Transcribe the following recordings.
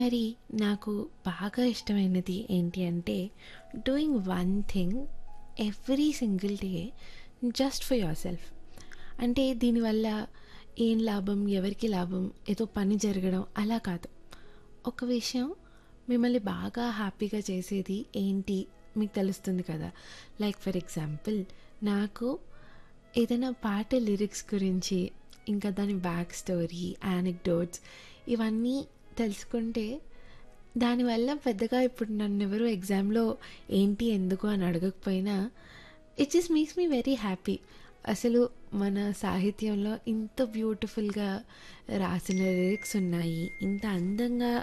మరి నాకు బాగా ఇష్టమైనది ఏంటి అంటే doing one thing every single day just for yourself అంటే దీనివల్ల ఏం లాభం ఎవరికి లాభం ఏదో పని జరగడం అలా కాదు ఒక విషయం మిమ్మల్ని బాగా హ్యాపీగా చేసేది ఏంటి మీకు తెలుస్తుంది కదా లైక్ ఫర్ ఎగ్జాంపుల్ నాకు ఏదైనా పాట లిరిక్స్ గురించి ఇంకా దాని బ్యాక్ స్టోరీ యానెక్డోట్స్ ఇవన్నీ తెలుసుకుంటే దానివల్ల పెద్దగా ఇప్పుడు నన్ను ఎవరు ఎగ్జామ్లో ఏంటి ఎందుకు అని అడగకపోయినా it just makes me very happy అసలు మన సాహిత్యంలో ఇంత బ్యూటిఫుల్గా రాసిన లిరిక్స్ ఉన్నాయి ఇంత అందంగా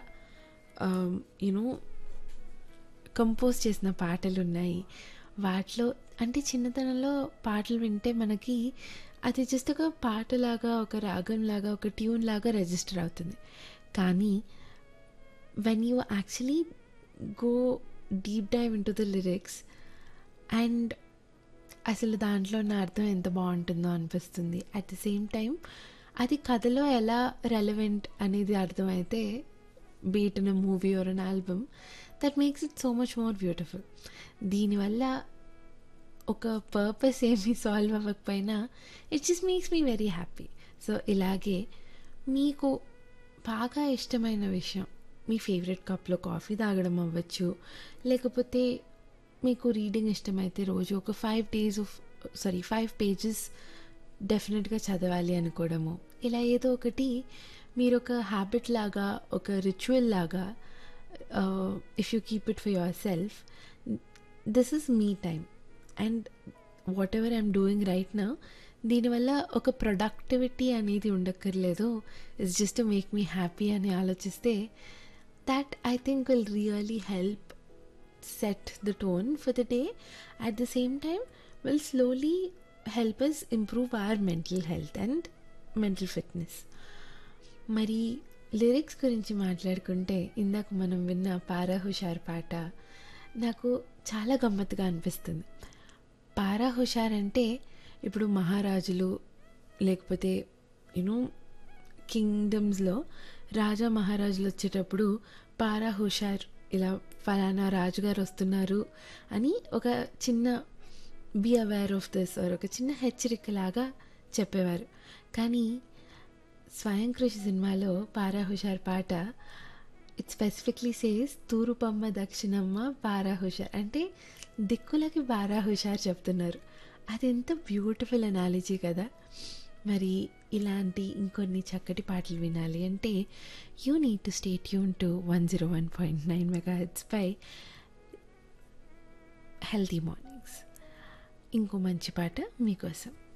యూనో కంపోజ్ చేసిన పాటలు ఉన్నాయి వాటిలో అంటే చిన్నతనంలో పాటలు వింటే మనకి అది జస్ట్ ఒక పాటలాగా ఒక రాగంలాగా ఒక ట్యూన్ లాగా రిజిస్టర్ అవుతుంది కానీ when you actually go deep dive into the lyrics and అసలు దాంట్లో ఉన్న అర్థం ఎంత బాగుంటుందో అనిపిస్తుంది అట్ ద సేమ్ టైం అది కథలో ఎలా రెలవెంట్ అనేది అర్థమైతే beat in a movie or an album that makes it so much more beautiful దీనివల్ల ఒక పర్పస్ ఏమీ సాల్వ్ అవ్వకపోయినా it just makes me very happy so ఇలాగే మీకు బాగా ఇష్టమైన విషయం మీ ఫేవరెట్ కప్లో కాఫీ తాగడం అవ్వచ్చు లేకపోతే మీకు రీడింగ్ ఇష్టమైతే రోజు ఒక five days of sorry five pages డెఫినెట్గా చదవాలి అనుకోవడము ఇలా ఏదో ఒకటి మీరు ఒక హ్యాబిట్ లాగా ఒక రిచువల్ లాగా if you keep it for yourself this is me time and whatever I'm doing right నా దీనివల్ల ఒక ప్రొడక్టివిటీ అనేది ఉండక్కర్లేదు it's just make me happy అని ఆలోచిస్తే that I think will really help set the tone for the day. At the same time, will slowly help us improve our mental health and mental fitness. మరి lyrics గురించి మాట్లాడుకుంటే ఇందాక మనం విన్న పారా హుషార్ పాట నాకు చాలా గమ్మత్తుగా అనిపిస్తుంది పారా హుషార్ అంటే ఇప్పుడు మహారాజులు లేకపోతే యూనో కింగ్డమ్స్లో రాజా మహారాజులు వచ్చేటప్పుడు పారా హుషార్ ఇలా ఫలానా రాజుగారు వస్తున్నారు అని ఒక చిన్న be aware of this or ఒక చిన్న హెచ్చరికలాగా చెప్పేవారు కానీ స్వయం కృషి సినిమాలో పారా హుషార్ పాట ఇట్ స్పెసిఫిక్లీ సేస్ తూరుపమ్మ దక్షిణమ్మ పారా హుషార్ అంటే దిక్కులకి పారా హుషార్ చెప్తున్నారు అది ఎంత బ్యూటిఫుల్ అనాలజీ కదా మరి ఇలాంటి ఇంకొన్ని చక్కటి పాటలు వినాలి అంటే you need to stay tune to one zero one point nine mega హెడ్స్పై హెల్తీ మార్నింగ్స్ ఇంకో మంచి పాట మీకోసం